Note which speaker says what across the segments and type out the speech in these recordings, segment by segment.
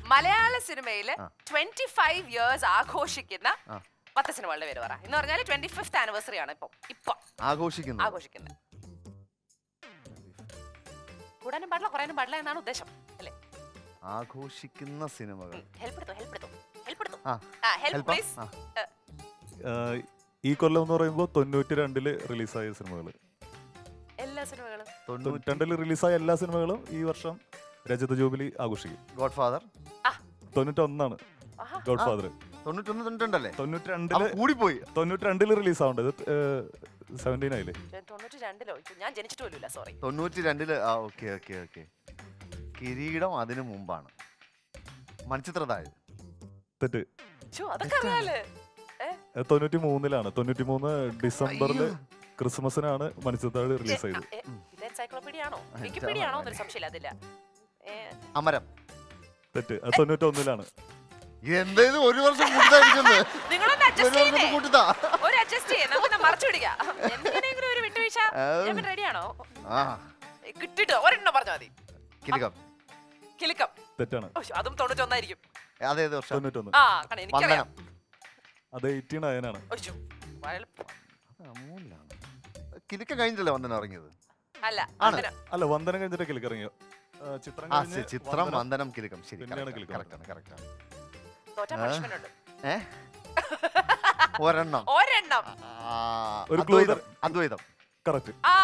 Speaker 1: മലയാള സിനിമയിൽ
Speaker 2: ആ.
Speaker 1: ട്വന്റി ഫൈവ് ഇയേഴ്സ് ആഘോഷിക്കുന്ന
Speaker 2: ആ.
Speaker 1: പത്ത് സിനിമകളുടെ പേര് പറ എന്ന് പറഞ്ഞാൽ ട്വന്റി ഫിഫ്ത് ആനിവേഴ്സറി ആണ് ഇപ്പൊ ഇപ്പൊ
Speaker 2: ആഘോഷിക്കുന്നു
Speaker 1: ആഘോഷിക്കുന്നത് കൂടാനും പാടില്ല കുറയാനും പാടില്ല എന്നാണ് ഉദ്ദേശം അല്ലേ
Speaker 2: ആഘോഷിക്കുന്ന സിനിമകൾ
Speaker 1: ഹെൽപ്പ് എടുത്തോ ഹെൽപ്പ് എടുത്തോ ഹെൽപ്പ് എടുത്തോ
Speaker 2: ആ
Speaker 1: ആ ഹെൽപ്പ്
Speaker 2: ഹെൽപ്പാ?
Speaker 1: പ്ലീസ്
Speaker 2: ആ.
Speaker 3: ആഹ് ഈ കൊല്ലം എന്ന് പറയുമ്പോൾ തൊണ്ണൂറ്റി രണ്ടില് റിലീസായ സിനിമകൾ
Speaker 1: എല്ലാ സിനിമകളും
Speaker 2: തൊണ്ണൂറ്റി
Speaker 3: തൊണ്ണൂറ്റി രണ്ടില് റിലീസായ എല്ലാ സിനിമകളും ഈ വർഷം രജത ജൂബിലി ആഘോഷിക്കും
Speaker 2: ഗോഡ് ഫാദർ
Speaker 3: തൊണ്ണൂറ്റൊന്നാണ്
Speaker 1: ആഹാ
Speaker 3: ഗോഡ് ഫാദർ
Speaker 2: തൊണ്ണൂറ്റൊന്ന് തൊണ്ണൂറ്റണ്ടല്ലേ
Speaker 3: തൊണ്ണൂറ്റി
Speaker 2: അവ
Speaker 3: രണ്ടില്
Speaker 2: കൂടിപ്പോയി
Speaker 3: തൊണ്ണൂറ്റി രണ്ടില് റിലീസ് ആവണ്ടത് സെവൻറ്റീൻ ആയില്ലേ
Speaker 1: തൊണ്ണൂറ്റി രണ്ടിലോ ഇപ്പൊ ഞാൻ ജനിച്ചിട്ട് പോലുമില്ല സോറി
Speaker 2: തൊണ്ണൂറ്റി രണ്ടില് ആ ഓക്കെ ഓക്കെ ഓക്കെ കിരീടം അതിനു മുമ്പാണ് മൺചിത്രതാഴ്
Speaker 3: തെറ്റ്
Speaker 1: ചോ അതൊക്കെ അറിയാലേ
Speaker 3: അത് തൊണ്ണൂറ്റി മൂന്നിലാണ് തൊണ്ണൂറ്റി മൂന്ന് ഡിസംബറിൽ
Speaker 2: അയ്യോ.
Speaker 3: ക്രിസ്മസിനാണ് മണിച്ചിത്താഴ് റിലീസ് ചെയ്തത്
Speaker 1: ഏ, ഇത് എൻസൈക്ലോപീഡിയ ആണോ
Speaker 2: ആ,
Speaker 1: വിക്കിപീഡിയ ആണോ
Speaker 2: ഇതാണ്
Speaker 1: എന്നൊരു സംശയമില്ല അതില്ല ഏ,
Speaker 2: അമരം
Speaker 3: തെറ്റ് അത് തൊണ്ണൂറ്റി ഒന്നിലാണ്
Speaker 2: എന്തേലും ഒരു വർഷം കൂട്ടിതായിരിക്കുന്നത്
Speaker 1: നിങ്ങളൊന്ന്
Speaker 2: ഒരു
Speaker 1: അഡ്ജസ്റ്റ്
Speaker 2: വർഷം
Speaker 1: ചെയ്യേ
Speaker 2: കൂട്ടിതാ
Speaker 1: ഒരു അഡ്ജസ്റ്റ് ചെയ്യേ നമുക്കൊന്ന് മറച്ചു പിടിക്കാം എന്തിനെങ്കിലും ഒരു വിട്ടുവീഴ്ച
Speaker 2: ആം.
Speaker 1: റെഡിയാണോ
Speaker 2: ആ
Speaker 1: കിട്ടിട്ടോ ഒരെണ്ണം പറഞ്ഞാൽ മതി
Speaker 2: കിലുക്കം
Speaker 1: കിലുക്കം
Speaker 3: തെറ്റാണ്
Speaker 1: ഓ, അതും തൊണ്ണൂറ്റൊന്നായിരിക്കും
Speaker 2: അതേത് വർഷം
Speaker 3: തൊണ്ണൂറ്റൊന്ന്
Speaker 1: ആ കണ എനിക്കറിയാം
Speaker 2: വന്ദനം
Speaker 3: അത് എയ്റ്റീൻ നയനാണ്
Speaker 1: ഒയ്യോ, വയൽ-
Speaker 2: അത് അമൂലാണ് കിലുക്കം കഴിഞ്ഞിട്ടല്ലേ വന്ദനം ഇറങ്ങിയത്
Speaker 1: അല്ല
Speaker 2: ആണ്.
Speaker 1: അങ്ങനെ
Speaker 3: അല്ല വന്ദനം കഴിഞ്ഞിട്ട് കിളിക്ക് ഇറങ്ങിയോ ആ, ചിത്രം
Speaker 2: ആ
Speaker 3: കഴിഞ്ഞ്
Speaker 2: ശരി, ചിത്രം
Speaker 3: വന്ദനം-
Speaker 2: വന്ദനം കിലുക്കം ശരി
Speaker 3: പിന്നെയാണ് കിലുക്കം
Speaker 2: കറക്റ്റാണ് കറക്റ്റാണ്
Speaker 1: തോറ്റ
Speaker 2: ആ.
Speaker 1: പണിഷ്മെന്റ് ഉണ്ട്
Speaker 2: ഏ ഒരെണ്ണം
Speaker 1: ഒരെണ്ണം
Speaker 2: ആ,
Speaker 3: ഒരു clue
Speaker 2: അദ്വൈതം അദ്വൈതം
Speaker 3: കറക്റ്റ്
Speaker 1: ആ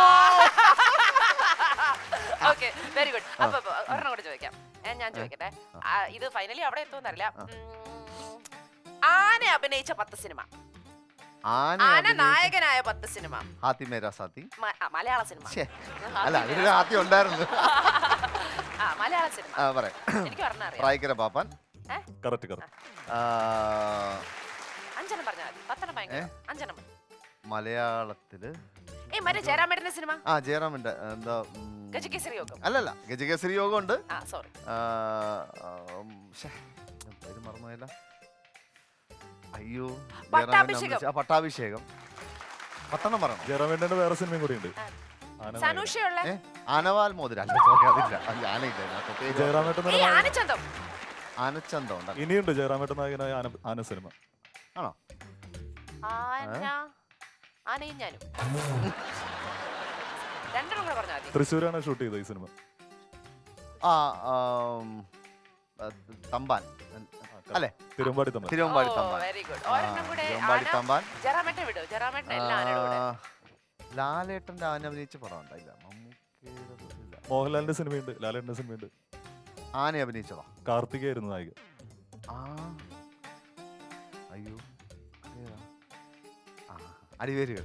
Speaker 1: ഓക്കെ വെരി ഗുഡ് അപ്പൊ അപ്പൊ ഒരെണ്ണം കൂടെ ചോദിക്കാം ഏ, ഞാൻ ചോദിക്കട്ടെ ആ, ഇത് ഫൈനലി അവിടെ എത്തുമെന്നറിയില്ല ഉം, ആന അഭിനയിച്ച പത്ത് സിനിമ
Speaker 2: ആന
Speaker 1: ആന
Speaker 2: അഭിനയിച്ച-
Speaker 1: നായകനായ പത്ത് സിനിമ
Speaker 2: ഹാത്തി മേരാ സാത്തി
Speaker 1: മ- ആ, മലയാള സിനിമ
Speaker 2: ഛേ, അല്ല അതിലൊരു ഹാത്തി ഉണ്ടായിരുന്നു
Speaker 1: ആ മലയാള സിനിമ
Speaker 2: ആ പറയാം
Speaker 1: എനിക്ക് പറഞ്ഞ അറിയാം
Speaker 2: പ്രായിക്കര പാപ്പാൻ
Speaker 3: കറക്റ്റ് കറക്റ്റ്
Speaker 2: ആ,
Speaker 1: അഞ്ചെണ്ണം പറഞ്ഞാൽ മതി പത്തെണ്ണം ഭയങ്കര അഞ്ചെണ്ണം മതി.
Speaker 2: മലയാളത്തില്
Speaker 1: ഏ മറ്റേ ജയറാമേട്ടന്റെ സിനിമ
Speaker 2: ആ ജയറാമിന്റെ എന്താ ഉം,
Speaker 1: ഗജകേസരി യോഗം
Speaker 2: അല്ലല്ല ഗജകേസരി യോഗം ഉണ്ട്
Speaker 1: ആ സോറി
Speaker 2: ആ, ഉം, ശ്ശേ, ഞാൻ പേര് മറന്നുപോയല്ല അയ്യോ ജയറാമിന്റെ
Speaker 1: പട്ടാഭിഷേകം.
Speaker 2: അമ്മച്ചി- ആ പട്ടാഭിഷേകം പത്തെണ്ണം പറയണം
Speaker 3: ജയറാമേട്ടന്റെ വേറെ സിനിമയും കൂടി ഉണ്ട്
Speaker 1: ആ.
Speaker 3: ആന നായകൻ.
Speaker 1: സനൂഷയുള്ള
Speaker 2: ഏ ആനവാൽ മോതിര അല്ല sorry, അതില്ല അത് ആനയില്ല ഇതിനകത്ത്. പേര്
Speaker 3: ജയറാമേട്ടൻ
Speaker 1: ഏ
Speaker 3: തന്നെ നായകൻ.
Speaker 1: ആനച്ചന്തം
Speaker 2: ആനച്ചന്തം ഉണ്ട്
Speaker 3: ഇനിയുണ്ട് ജയറാമേട്ടൻ നായകനായ ആന ആന സിനിമ
Speaker 2: ആണോ
Speaker 1: ആന ആനയും ഞാനും രണ്ടെണ്ണം കൂടെ പറഞ്ഞാൽ മതി
Speaker 3: തൃശ്ശൂരാണ് ഷൂട്ട് ചെയ്തത് ഈ സിനിമ
Speaker 2: ആ ആം, ആ, തമ്പാൻ അല്ലേ
Speaker 3: തിരുവമ്പാടി തമ്മിൽ
Speaker 2: തിരുവമ്പാടി തമ്പാൻ
Speaker 1: വെരി ഗുഡ്
Speaker 2: ആ,
Speaker 1: ഒരെണ്ണം കൂടെ
Speaker 2: തിരുവമ്പാടി
Speaker 1: ആന
Speaker 2: തമ്പാൻ
Speaker 1: ജയറാമേട്ടൻ വിടൂ ജയറാമേട്ടൻ എല്ലാ ആനയുടെ കൂടെ
Speaker 2: ആ, ലാലേട്ടന്റെ ആന അഭിനയിച്ച പടം ഉണ്ടായില്ല മമ്മൂക്കയുടെ ഇല്ല
Speaker 3: മോഹൻലാലിന്റെ സിനിമയുണ്ട് ലാലേട്ടന്റെ സിനിമയുണ്ട്
Speaker 2: ആന അഭിനയിച്ചതാ
Speaker 3: കാർത്തികയായിരുന്നു നായിക
Speaker 2: ആ അയ്യോ അതേതാ? ആ, അടിവേരുകൾ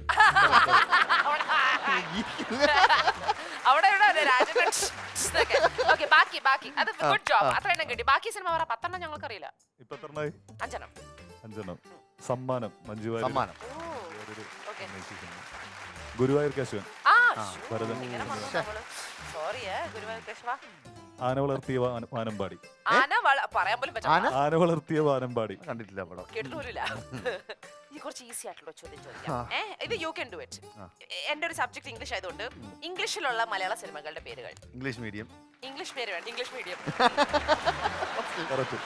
Speaker 1: അവിടെ ഇവിടെ രാജൻ ഓക്കെ ബാക്കി ബാക്കി അത് ഗുഡ് ജോബ് അത്ര എണ്ണം കിട്ടി ബാക്കി സിനിമ പറ പത്തെണ്ണം ഞങ്ങൾക്ക് അറിയില്ല
Speaker 3: ഇപ്പൊ എത്രണ്ണായി
Speaker 1: അഞ്ചെണ്ണം
Speaker 3: അഞ്ചെണ്ണം സമ്മാനം മഞ്ജു വാര്യർ
Speaker 2: സമ്മാനം
Speaker 1: ഓ
Speaker 3: വേറൊരു
Speaker 1: ഓക്കെ
Speaker 3: അഭിനയിച്ച സിനിമ. ഗുരുവായൂർ കേശവൻ
Speaker 1: ആ
Speaker 2: ആ,
Speaker 3: ഭരതൻ.
Speaker 1: ഇങ്ങനെ വന്നു നമ്മള് സോറി ഗുരുവായൂർ കൃഷ്ണ
Speaker 3: ആന വളർത്തിയ വാന- വാനമ്പാടി
Speaker 1: ആന വള- പറയാൻ പോലും പറ്റില്ല
Speaker 2: ആന?
Speaker 3: ആന വളർത്തിയ വാനമ്പാടി
Speaker 2: കണ്ടിട്ടില്ല പടം
Speaker 1: കേട്ടിട്ട് പോലില്ല ഈ കുറച്ച് ഈസി ആയിട്ടുള്ള ചോദ്യം
Speaker 2: ആ.
Speaker 1: ചോദിക്കാം ഏ ഇത് യു ക്യാൻ ഡു ഇറ്റ്
Speaker 2: ആ.
Speaker 1: എന്റെ ഒരു സബ്ജക്ട് ഇംഗ്ലീഷ് ആയതുകൊണ്ട് ഇംഗ്ലീഷിലുള്ള മലയാള സിനിമകളുടെ പേരുകൾ
Speaker 2: ഇംഗ്ലീഷ് മീഡിയം
Speaker 1: ഇംഗ്ലീഷ് പേര് വേണ്ട ഇംഗ്ലീഷ് മീഡിയം
Speaker 3: കറക്റ്റ്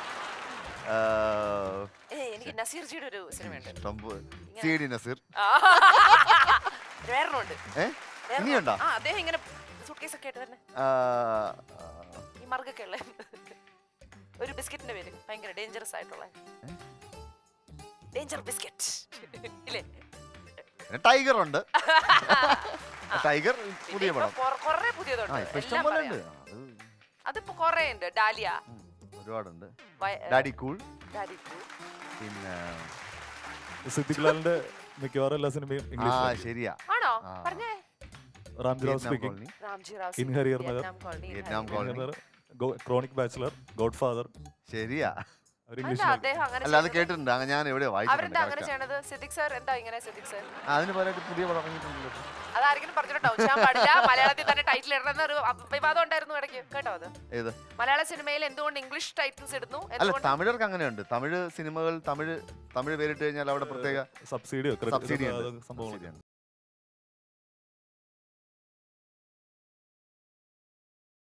Speaker 1: ഏ എനിക്ക് നസീർജിയുടെ ഒരു സിനിമയുണ്ട്
Speaker 2: സി ഡി നസീർ
Speaker 1: വേറൊന്നുണ്ട്
Speaker 2: ഏ ഇനിയുണ്ടോ
Speaker 1: ആ അദ്ദേഹം ഇങ്ങനെ സൂട്ട്കേസ് ഒക്കെ ആയിട്ട് തന്നെ
Speaker 2: ആ,
Speaker 1: ഈ മർഗൊക്കെ ഉള്ള ഒരു ബിസ്ക്കറ്റിന്റെ പേര് ഭയങ്കര ഡേഞ്ചറസ് ആയിട്ടുള്ള ഡേഞ്ചർ ബിസ്ക്കറ്റ് ഇല്ലേ
Speaker 2: പിന്നെ ടൈഗർ ഉണ്ട് ടൈഗർ പുതിയ പടം
Speaker 1: കൊറേ
Speaker 2: ആ
Speaker 1: പുതിയതുണ്ട്
Speaker 2: ഇപ്പൊ ഇഷ്ടം
Speaker 1: എല്ലാം
Speaker 2: പോലെ
Speaker 1: പറയാം.
Speaker 2: ഉണ്ട് അത്
Speaker 1: അതിപ്പോ കൊറേ ഉണ്ട് ഡാലിയ
Speaker 2: ഉം, ഒരുപാടുണ്ട്
Speaker 1: വയ- ഏ,
Speaker 2: ഡാഡി കൂൾ
Speaker 1: ഡാഡി cool.
Speaker 2: പിന്നെ
Speaker 3: സിദ്ദിഖ് ലാലിന്റെ മിക്കവാറും എല്ലാ സിനിമയും
Speaker 2: ആ
Speaker 3: ഇംഗ്ലീഷ്
Speaker 2: ശരിയാ
Speaker 1: ആണോ
Speaker 2: ആ.
Speaker 1: പറഞ്ഞേ
Speaker 3: Ramji Rao
Speaker 2: Vietnam
Speaker 3: speaking
Speaker 2: colony
Speaker 1: Ramji Rao
Speaker 3: in Harihar Nagar.
Speaker 1: Vietnam colony in
Speaker 2: Vietnam
Speaker 1: Harihar.
Speaker 2: Colony.
Speaker 3: Chronic bachelor godfather
Speaker 2: ശരിയാ
Speaker 3: അവർ
Speaker 1: അതെന്താ
Speaker 3: ഇംഗ്ലീഷിലാണ്
Speaker 1: അദ്ദേഹം അങ്ങനെ
Speaker 2: അല്ല അത്
Speaker 1: ചെയ്തത്?
Speaker 2: കേട്ടിട്ടുണ്ട് അങ്ങ് ഞാൻ എവിടെയോ വായിച്ചിട്ടുണ്ട്
Speaker 1: അവരെന്താ അങ്ങനെ
Speaker 2: correct ആ.
Speaker 1: ചെയ്യണത് സിദ്ദിഖ് സാർ എന്താ ഇങ്ങനെ സിദ്ദിഖ് സാർ
Speaker 2: അതിന് പകരമായിട്ട് പുതിയ പടം ഇറങ്ങിയിട്ടുണ്ടല്ലോ
Speaker 1: അതാരെങ്കിലും പറഞ്ഞിട്ടോ ഞാൻ പാടില്ല മലയാളത്തിൽ തന്നെ ടൈറ്റിൽ ഇടണമെന്ന് ഒരു അപ് വിവാദം ഉണ്ടായിരുന്നു ഇടയ്ക്ക് കേട്ടോ അത്
Speaker 2: ഏത്
Speaker 1: മലയാള സിനിമയിൽ എന്തുകൊണ്ട് ഇംഗ്ലീഷ് ടൈറ്റിൽസ് ഇടുന്നു
Speaker 2: അല്ല
Speaker 1: എന്തുകൊണ്ട്
Speaker 2: തമിഴർക്ക് അങ്ങനെയുണ്ട് തമിഴ് സിനിമകൾ തമിഴ് തമിഴ് പേരിട്ട് കഴിഞ്ഞാൽ അവിടെ പ്രത്യേക
Speaker 3: സബ്സിഡിയോ
Speaker 2: സബ്സിഡി ഉണ്ട്
Speaker 3: സംഭവങ്ങൾ
Speaker 2: സബ്സിഡി ഉണ്ട്